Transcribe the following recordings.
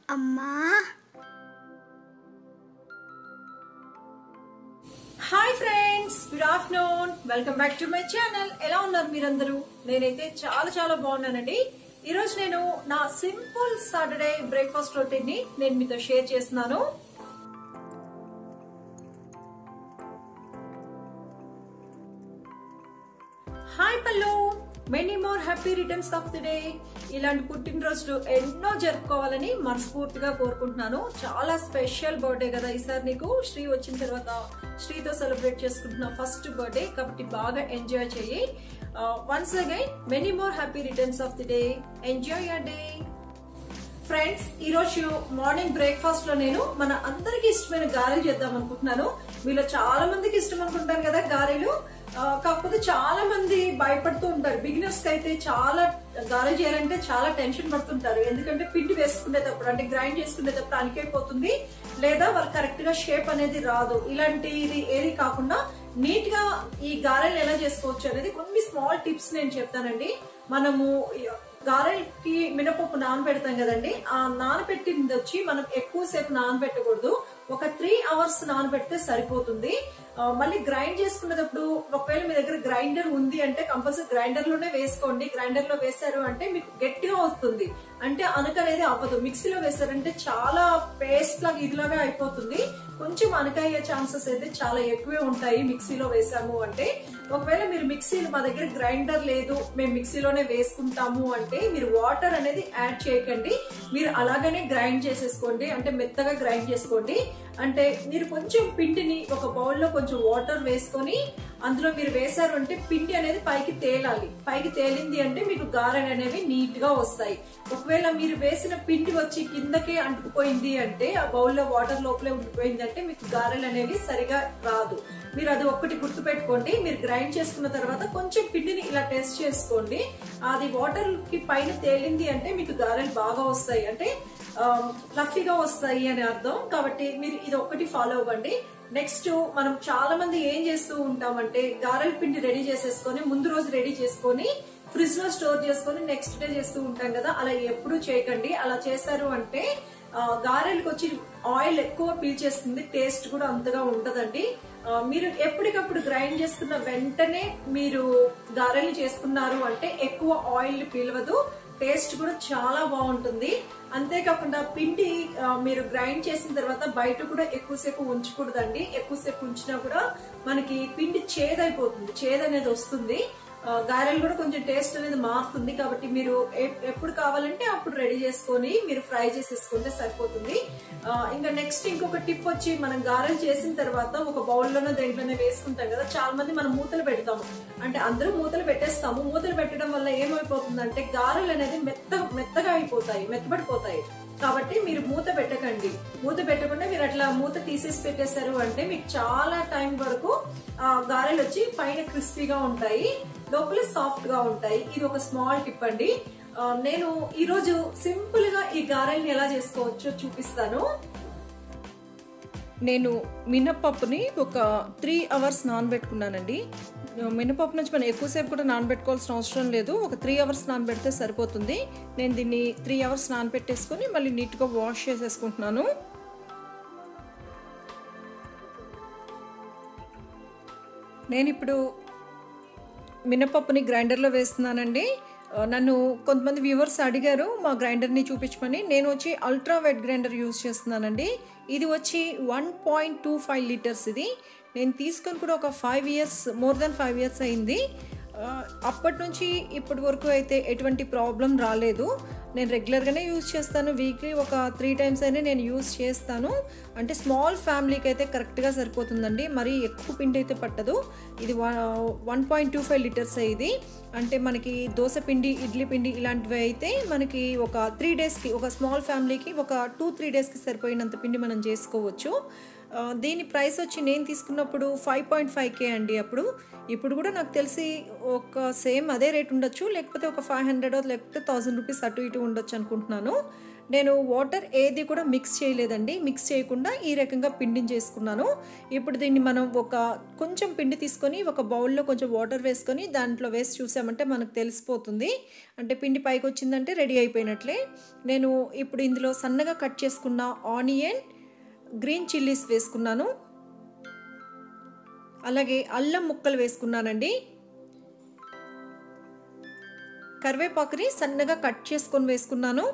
అమ్మా hi friends good afternoon welcome back to my channel ఎలా ఉన్నారు మీరందరూ నేనైతే చాలా చాలా బాగున్నానండి ఈ రోజు నేను నా సింపుల్ సాటర్డే బ్రేక్ఫాస్ట్ రొటీన్ ని నేను మీతో షేర్ చేస్తున్నాను hi Pallu many more happy returns of the day ఇలాంటి పుట్టినరోజులు ఎన్నో జరుపుకోవాలని మనస్ఫూర్తిగా కోరుకుంటున్నాను చాలా స్పెషల్ బర్త్డే కదా ఈసారి నీకు శ్రీ వచ్చిన తర్వాత శ్రీతో సెలబ్రేట్ చేసుకుంటున్న ఫస్ట్ బర్త్డే కాబట్టి బాగా ఎంజాయ్ చేయి once again many more happy returns of the day enjoy your day friends ఈ రోజు మార్నింగ్ బ్రేక్ఫాస్ట్ లో నేను మన అందరికి ఇష్టమైన గారెలు చేద్దాం అనుకుంటున్నాను మీలో చాలా మందికి ఇష్టం అనుకుంటాను కదా గారెలు ఆ, కాకపోతే చాలా మంది భయపడుతూ ఉంటారు బిగినర్స్ కి అయితే చాలా గారెలు చేయాలంటే చాలా టెన్షన్ పడుతుంటారు ఎందుకంటే పిండి వేసుకునేటప్పుడు అంటే గ్రైండ్ చేసుకునేటప్పుడు అనికైపోతుంది లేదా వాళ్ళు కరెక్ట్ గా షేప్ అనేది రాదు ఇలాంటిది ఏది కాకుండా నీట్ గా ఈ గారెలు ఎలా చేసుకోవచ్చు అనేది కొన్ని స్మాల్ టిప్స్ నేను చెప్తానండి మనము గారెలకి మినపప్పు నానబెడతాం కదండి ఆ నానబెట్టింది వచ్చి మనం ఎక్కువసేపు నానబెట్టకూడదు ఒక త్రీ అవర్స్ నానబెడితే సరిపోతుంది ఆ, మళ్ళీ గ్రైండ్ చేసుకునేటప్పుడు ఒకవేళ మీ దగ్గర గ్రైండర్ ఉంది అంటే కంపల్సరీ గ్రైండర్ లోనే వేసుకోండి గ్రైండర్ లో వేశారు అంటే మీకు గట్టిగా వస్తుంది అంటే అనక అనేది అవ్వదు మిక్సీలో వేశారంటే చాలా పేస్ట్ లాగా ఇదిలాగా అయిపోతుంది కొంచెం అనక అయ్యే ఛాన్సెస్ అయితే చాలా ఎక్కువే ఉంటాయి మిక్సీలో వేసాము అంటే ఒకవేళ మీరు మిక్సీలో మా దగ్గర గ్రైండర్ లేదు మేము మిక్సీలోనే వేసుకుంటాము అంటే మీరు వాటర్ అనేది యాడ్ చేయకండి మీరు అలాగనే గ్రైండ్ చేసేసుకోండి అంటే మెత్తగా గ్రైండ్ చేసుకోండి అంటే మీరు కొంచెం పిండిని ఒక బౌల్లో కొంచెం వాటర్ వేసుకొని అందులో మీరు వేశారు అంటే పిండి అనేది పైకి తేలాలి పైకి తేలింది అంటే మీకు గారెలు అనేవి నీట్ గా వస్తాయి ఒకవేళ మీరు వేసిన పిండి వచ్చి కిందకే అంటుకుపోయింది అంటే ఆ బౌల్లో వాటర్ లోపలే ఉండిపోయింది అంటే మీకు గారెలు అనేవి సరిగా రాదు మీరు అది ఒక్కటి గుర్తు పెట్టుకోండి మీరు గ్రైండ్ చేసుకున్న తర్వాత కొంచెం పిండిని ఇలా టెస్ట్ చేసుకోండి అది వాటర్ కి పైన తేలింది అంటే మీకు గారెలు బాగా వస్తాయి అంటే ఫ్లఫీగా వస్తాయి అని అర్థం కాబట్టి మీరు ఇది ఒక్కటి ఫాలో అవ్వండి నెక్స్ట్ మనం చాలా మంది ఏం చేస్తూ ఉంటామంటే గారెల పిండి రెడీ చేసేసుకొని ముందు రోజు రెడీ చేసుకొని ఫ్రిడ్జ్ లో స్టోర్ చేసుకొని నెక్స్ట్ డే చేస్తూ ఉంటాం కదా అలా ఎప్పుడు చేయకండి అలా చేశారు అంటే ఆ, గారెలకు వచ్చి ఆయిల్ ఎక్కువ పీల్చేస్తుంది టేస్ట్ కూడా అంతగా ఉంటదండి ఆ, మీరు ఎప్పటికప్పుడు గ్రైండ్ చేసుకున్న వెంటనే మీరు గారెలు చేసుకున్నారు అంటే ఎక్కువ ఆయిల్ పీలవదు టేస్ట్ కూడా చాలా బాగుంటుంది అంతేకాకుండా పిండి ఆ, మీరు గ్రైండ్ చేసిన తర్వాత బయట కూడా ఎక్కువసేపు ఉంచకూడదండి ఎక్కువసేపు ఉంచినా కూడా మనకి పిండి చేదైపోతుంది చేదు అనేది వస్తుంది ఆ, గారెలు కూడా కొంచెం టేస్ట్ అనేది మారుతుంది కాబట్టి మీరు ఎ- ఎప్పుడు కావాలంటే అప్పుడు రెడీ చేసుకొని మీరు ఫ్రై చేసేసుకుంటే సరిపోతుంది ఆ, ఇంకా నెక్స్ట్ ఇంకొక టిప్ వచ్చి మనం గారెలు చేసిన తర్వాత ఒక బౌల్లోనే దేంట్లోనే వేసుకుంటాం కదా చాలా మంది మనం మూతలు పెడతాము అంటే అందరూ మూతలు పెట్టేస్తాము మూతలు పెట్టడం వల్ల ఏమైపోతుందంటే గారెలు అనేది మెత్త మెత్తగా అయిపోతాయి మెత్తబడిపోతాయి కాబట్టి మీరు మూత పెట్టకండి మూత పెట్టకుండా మీరు అట్లా మూత తీసేసి పెట్టేశారు అంటే మీకు చాలా టైం వరకు ఆ గారెలు వచ్చి పైన క్రిస్పీగా ఉంటాయి లోపల సాఫ్ట్ గా ఉంటాయి ఇది ఒక స్మాల్ టిప్ అండి ఆ, నేను ఈ రోజు సింపుల్ గా ఈ గారెల్ని ఎలా చేసుకోవచ్చో చూపిస్తాను నేను మినపప్పుని ఒక త్రీ అవర్స్ నానబెట్టుకున్నానండి మినపప్పు నుంచి మనం ఎక్కువసేపు కూడా నానబెట్టుకోవాల్సిన అవసరం లేదు ఒక త్రీ అవర్స్ నానబెడితే సరిపోతుంది నేను దీన్ని త్రీ అవర్స్ నానబెట్టేసుకొని మళ్ళీ నీట్గా వాష్ చేసేసుకుంటున్నాను నేను ఇప్పుడు మినపప్పుని గ్రైండర్లో వేస్తున్నానండి ఆ, నన్ను కొంతమంది వ్యూవర్స్ అడిగారు మా గ్రైండర్ని చూపించమని నేను వచ్చి అల్ట్రా వెట్ గ్రైండర్ యూస్ చేస్తున్నానండి ఇది వచ్చి one point two five litres ఇది నేను తీసుకొని కూడా ఒక five years more than five years అయింది ఆ, అప్పటి నుంచి ఇప్పటి వరకు అయితే ఎటువంటి ప్రాబ్లం రాలేదు నేను రెగ్యులర్గానే యూజ్ చేస్తాను వీక్లీ ఒక త్రీ టైమ్స్ అయినా నేను యూజ్ చేస్తాను అంటే స్మాల్ ఫ్యామిలీకి అయితే కరెక్ట్గా సరిపోతుందండి మరీ ఎక్కువ పిండి అయితే పట్టదు ఇది one point two five litres ఇది అంటే మనకి దోశ పిండి ఇడ్లీ పిండి ఇలాంటివి అయితే మనకి ఒక త్రీ డేస్కి ఒక స్మాల్ ఫ్యామిలీకి ఒక టూ త్రీ డేస్కి సరిపోయినంత పిండి మనం చేసుకోవచ్చు ఆ, దీని ప్రైస్ వచ్చి నేను తీసుకున్నప్పుడు ఫైవ్ పాయింట్ ఫైవ్ కే అండి అప్పుడు ఇప్పుడు కూడా నాకు తెలిసి ఒక సేమ్ అదే రేట్ ఉండొచ్చు లేకపోతే ఒక ఫైవ్ హండ్రెడ్ లేకపోతే థౌసండ్ రూపీస్ అటు ఇటు ఉండొచ్చు అనుకుంటున్నాను నేను వాటర్ ఏది కూడా మిక్స్ చేయలేదండి మిక్స్ చేయకుండా ఈ రకంగా పిండిని చేసుకున్నాను ఇప్పుడు దీన్ని మనం ఒక కొంచెం పిండి తీసుకొని ఒక బౌల్లో కొంచెం వాటర్ వేసుకొని దాంట్లో వేసి చూసామంటే మనకు తెలిసిపోతుంది అంటే పిండి పైకి వచ్చిందంటే రెడీ అయిపోయినట్లే నేను ఇప్పుడు ఇందులో సన్నగా కట్ చేసుకున్న ఆనియన్ గ్రీన్ చిల్లీస్ వేసుకున్నాను అలాగే అల్లం ముక్కలు వేసుకున్నానండి కరివేపాకుని సన్నగా కట్ చేసుకొని వేసుకున్నాను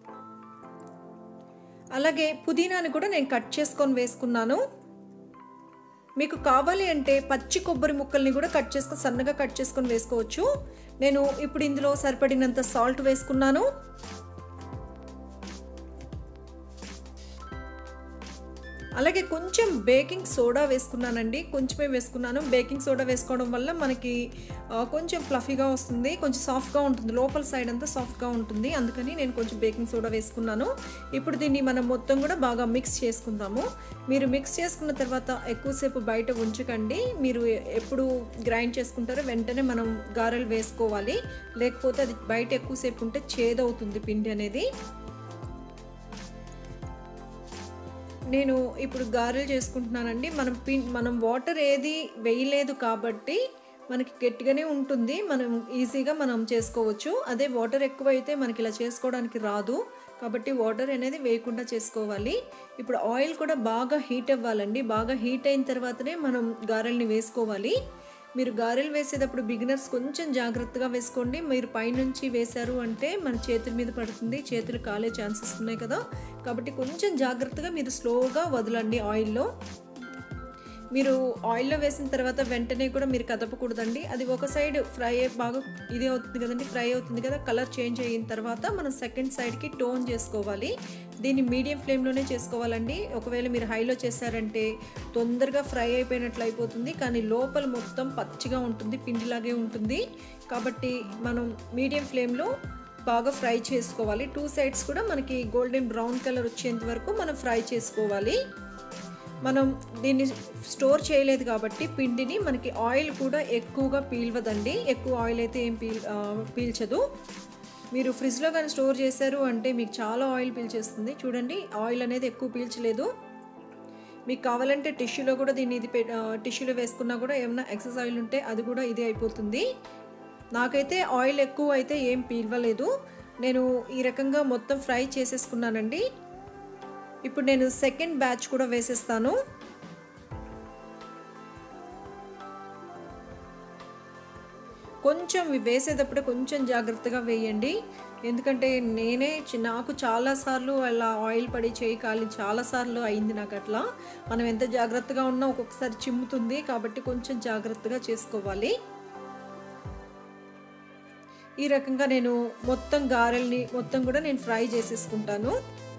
అలాగే పుదీనాని కూడా నేను కట్ చేసుకొని వేసుకున్నాను మీకు కావాలి అంటే పచ్చి కొబ్బరి ముక్కల్ని కూడా కట్ చేసుకొని సన్నగా కట్ చేసుకొని వేసుకోవచ్చు నేను ఇప్పుడు ఇందులో సరిపడినంత సాల్ట్ వేసుకున్నాను అలాగే కొంచెం బేకింగ్ సోడా వేసుకున్నానండి కొంచెమే వేసుకున్నాను బేకింగ్ సోడా వేసుకోవడం వల్ల మనకి కొంచెం ఫ్లఫీగా వస్తుంది కొంచెం సాఫ్ట్గా ఉంటుంది లోపల సైడ్ అంతా సాఫ్ట్గా ఉంటుంది అందుకని నేను కొంచెం బేకింగ్ సోడా వేసుకున్నాను ఇప్పుడు దీన్ని మనం మొత్తం కూడా బాగా మిక్స్ చేసుకుందాము మీరు మిక్స్ చేసుకున్న తర్వాత ఎక్కువసేపు బయట ఉంచకండి మీరు ఎప్పుడు గ్రైండ్ చేసుకుంటారో వెంటనే మనం గారెలు వేసుకోవాలి లేకపోతే అది బయట ఎక్కువసేపు ఉంటే చేదవుతుంది పిండి అనేది నేను ఇప్పుడు గారెలు చేసుకుంటున్నానండి మనం పి మనం వాటర్ ఏది వేయలేదు కాబట్టి మనకి గట్టిగానే ఉంటుంది మనం ఈజీగా మనం చేసుకోవచ్చు అదే వాటర్ ఎక్కువైతే మనకి ఇలా చేసుకోవడానికి రాదు కాబట్టి వాటర్ అనేది వేయకుండా చేసుకోవాలి ఇప్పుడు ఆయిల్ కూడా బాగా హీట్ అవ్వాలండి బాగా హీట్ అయిన తర్వాతనే మనం గారెల్ని వేసుకోవాలి మీరు గారెలు వేసేటప్పుడు బిగినర్స్ కొంచెం జాగ్రత్తగా వేసుకోండి మీరు పైనుంచి వేశారు అంటే మన చేతుల మీద పడుతుంది చేతులు కాలే ఛాన్సెస్ ఉన్నాయి కదా కాబట్టి కొంచెం జాగ్రత్తగా మీరు స్లోగా వదలండి ఆయిల్లో మీరు ఆయిల్లో వేసిన తర్వాత వెంటనే కూడా మీరు కదపకూడదండి అది ఒక సైడ్ ఫ్రై బాగా ఇది అవుతుంది కదండి ఫ్రై అవుతుంది కదా కలర్ చేంజ్ అయిన తర్వాత మనం సెకండ్ సైడ్కి టోన్ చేసుకోవాలి దీన్ని మీడియం ఫ్లేమ్లోనే చేసుకోవాలండి ఒకవేళ మీరు హైలో చేశారంటే తొందరగా ఫ్రై అయిపోయినట్లు అయిపోతుంది కానీ లోపల మొత్తం పచ్చిగా ఉంటుంది పిండిలాగే ఉంటుంది కాబట్టి మనం మీడియం ఫ్లేమ్లో బాగా ఫ్రై చేసుకోవాలి టూ సైడ్స్ కూడా మనకి గోల్డెన్ బ్రౌన్ కలర్ వచ్చేంత వరకు మనం ఫ్రై చేసుకోవాలి మనం దీన్ని స్టోర్ చేయలేదు కాబట్టి పిండిని మనకి ఆయిల్ కూడా ఎక్కువగా పీల్వదండి ఎక్కువ ఆయిల్ అయితే ఏం పీల్ పీల్చదు మీరు ఫ్రిడ్జ్లో కానీ స్టోర్ చేశారు అంటే మీకు చాలా ఆయిల్ పీల్చేస్తుంది చూడండి ఆయిల్ అనేది ఎక్కువ పీల్చలేదు మీకు కావాలంటే టిష్యూలో కూడా దీన్ని ఇది టిష్యూలో వేసుకున్నా కూడా ఏమైనా ఎక్సెస్ ఆయిల్ ఉంటే అది కూడా ఇది అయిపోతుంది నాకైతే ఆయిల్ ఎక్కువ అయితే ఏం పీల్వలేదు నేను ఈ రకంగా మొత్తం ఫ్రై చేసేసుకున్నానండి ఇప్పుడు నేను సెకండ్ బ్యాచ్ కూడా వేసేస్తాను కొంచెం వేసేటప్పుడు కొంచెం జాగ్రత్తగా వేయండి ఎందుకంటే నేనే నాకు చాలాసార్లు అలా ఆయిల్ పడి చేయి కాలి చాలాసార్లు అయింది నాకు అట్లా మనం ఎంత జాగ్రత్తగా ఉన్నా ఒక్కొక్కసారి చిమ్ముతుంది కాబట్టి కొంచెం జాగ్రత్తగా చేసుకోవాలి ఈ రకంగా నేను మొత్తం గారెల్ని మొత్తం కూడా నేను ఫ్రై చేసేసుకుంటాను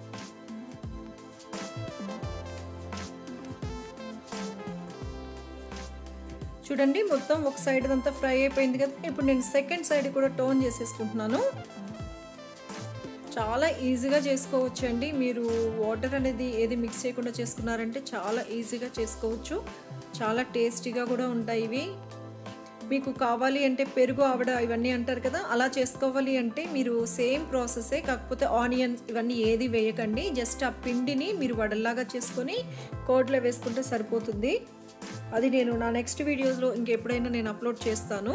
చూడండి మొత్తం ఒక సైడ్ అంతా ఫ్రై అయిపోయింది కదా ఇప్పుడు నేను సెకండ్ సైడ్ కూడా టోన్ చేసేసుకుంటున్నాను చాలా ఈజీగా చేసుకోవచ్చు అండి మీరు వాటర్ అనేది ఏది మిక్స్ చేయకుండా చేసుకున్నారంటే చాలా ఈజీగా చేసుకోవచ్చు చాలా టేస్టీగా కూడా ఉంటాయి ఇవి మీకు కావాలి అంటే పెరుగు ఆవిడ ఇవన్నీ అంటారు కదా అలా చేసుకోవాలి అంటే మీరు సేమ్ ప్రాసెసే కాకపోతే ఆనియన్ ఇవన్నీ ఏది వేయకండి జస్ట్ ఆ పిండిని మీరు వడల్లాగా చేసుకొని కోడ్లో వేసుకుంటే సరిపోతుంది అది నేను నా నెక్స్ట్ వీడియోస్లో ఇంకెప్పుడైనా నేను అప్లోడ్ చేస్తాను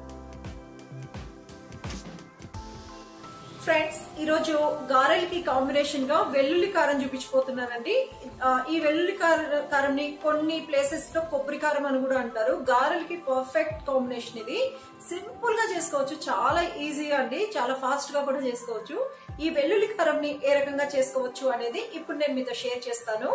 ఫ్రెండ్స్ ఈరోజు గారెలకి కాంబినేషన్ గా వెల్లుల్లి కారం చూపించిపోతున్నానండి ఈ వెల్లుల్లి కారంని కొన్ని ప్లేసెస్ లో కొబ్బరి కారం అని కూడా అంటారు గారెలకి పర్ఫెక్ట్ కాంబినేషన్ ఇది సింపుల్ గా చేసుకోవచ్చు చాలా ఈజీగా అండి చాలా ఫాస్ట్ గా కూడా చేసుకోవచ్చు ఈ వెల్లుల్లి కారంని ఏ రకంగా చేసుకోవచ్చు అనేది ఇప్పుడు నేను మీతో షేర్ చేస్తాను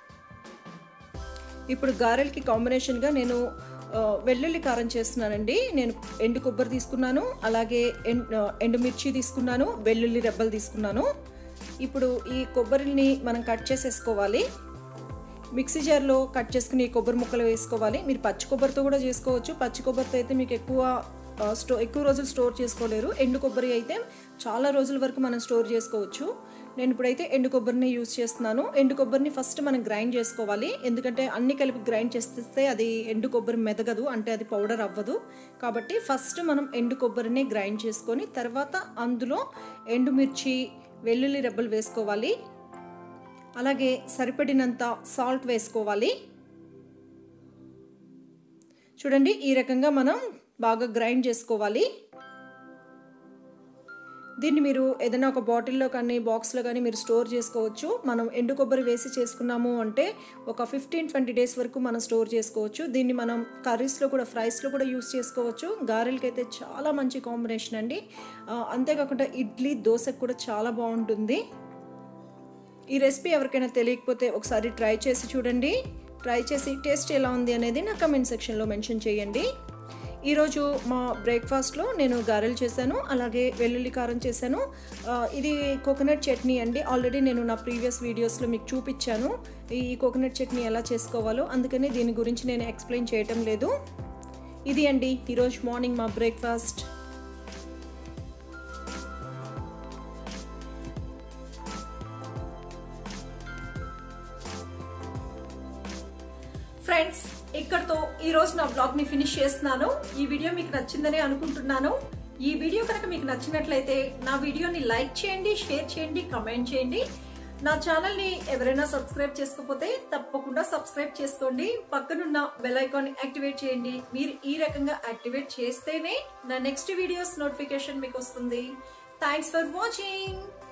ఇప్పుడు గారెలకి కాంబినేషన్గా నేను వెల్లుల్లి కారం చేస్తున్నానండి నేను ఎండు కొబ్బరి తీసుకున్నాను అలాగే ఎండుమిర్చి తీసుకున్నాను వెల్లుల్లి రెబ్బలు తీసుకున్నాను ఇప్పుడు ఈ కొబ్బరిని మనం కట్ చేసేసుకోవాలి మిక్సీ జార్లో కట్ చేసుకుని కొబ్బరి ముక్కలు వేసుకోవాలి మీరు పచ్చి కొబ్బరితో కూడా చేసుకోవచ్చు పచ్చి కొబ్బరితో అయితే మీకు ఎక్కువ స్టో ఎక్కువ రోజులు స్టోర్ చేసుకోలేరు ఎండు కొబ్బరి అయితే చాలా రోజుల వరకు మనం స్టోర్ చేసుకోవచ్చు నేను ఇప్పుడైతే ఎండు కొబ్బరిని యూజ్ చేస్తున్నాను ఎండు కొబ్బరిని ఫస్ట్ మనం గ్రైండ్ చేసుకోవాలి ఎందుకంటే అన్ని కలిపి గ్రైండ్ చేస్తే అది ఎండు కొబ్బరి మెదగదు అంటే అది పౌడర్ అవ్వదు కాబట్టి ఫస్ట్ మనం ఎండు కొబ్బరిని గ్రైండ్ చేసుకొని తర్వాత అందులో ఎండుమిర్చి వెల్లుల్లి రెబ్బలు వేసుకోవాలి అలాగే సరిపడినంత సాల్ట్ వేసుకోవాలి చూడండి ఈ రకంగా మనం బాగా గ్రైండ్ చేసుకోవాలి దీన్ని మీరు ఏదైనా ఒక బాటిల్లో కానీ బాక్స్లో కానీ మీరు స్టోర్ చేసుకోవచ్చు మనం ఎండు కొబ్బరి వేసి చేసుకున్నాము అంటే ఒక ఫిఫ్టీన్ ట్వంటీ డేస్ వరకు మనం స్టోర్ చేసుకోవచ్చు దీన్ని మనం కర్రీస్లో కూడా ఫ్రైస్లో కూడా యూస్ చేసుకోవచ్చు గారెలకి అయితే చాలా మంచి కాంబినేషన్ అండి అంతేకాకుండా ఇడ్లీ దోశకు కూడా చాలా బాగుంటుంది ఈ రెసిపీ ఎవరికైనా తెలియకపోతే ఒకసారి ట్రై చేసి చూడండి ట్రై చేసి టేస్ట్ ఎలా ఉంది అనేది నా కమెంట్ సెక్షన్లో మెన్షన్ చేయండి ఈరోజు మా బ్రేక్ఫాస్ట్లో నేను గారెలు చేశాను అలాగే వెల్లుల్లి కారం చేశాను ఇది కోకోనట్ చట్నీ అండి ఆల్రెడీ నేను నా ప్రీవియస్ వీడియోస్లో మీకు చూపించాను ఈ కోకోనట్ చట్నీ ఎలా చేసుకోవాలో అందుకని దీని గురించి నేను ఎక్స్ప్లెయిన్ చేయటం లేదు ఇది అండి ఈరోజు మార్నింగ్ మా బ్రేక్ఫాస్ట్ ఫ్రెండ్స్ ఇక్కడతో ఈ రోజు నా బ్లాగ్ ని ఫినిష్ చేస్తున్నాను ఈ వీడియో మీకు నచ్చిందని అనుకుంటున్నాను ఈ వీడియో కనుక మీకు నచ్చినట్లయితే నా వీడియోని లైక్ చేయండి షేర్ చేయండి కమెంట్ చేయండి నా ఛానల్ ని ఎవరైనా సబ్స్క్రైబ్ చేసుకోకపోతే తప్పకుండా సబ్స్క్రైబ్ చేసుకోండి పక్కనున్న బెల్ ఐకాన్ యాక్టివేట్ చేయండి మీరు ఈ రకంగా యాక్టివేట్ చేస్తేనే నా నెక్స్ట్ వీడియోస్ నోటిఫికేషన్ మీకు వస్తుంది థ్యాంక్స్ ఫర్ వాచింగ్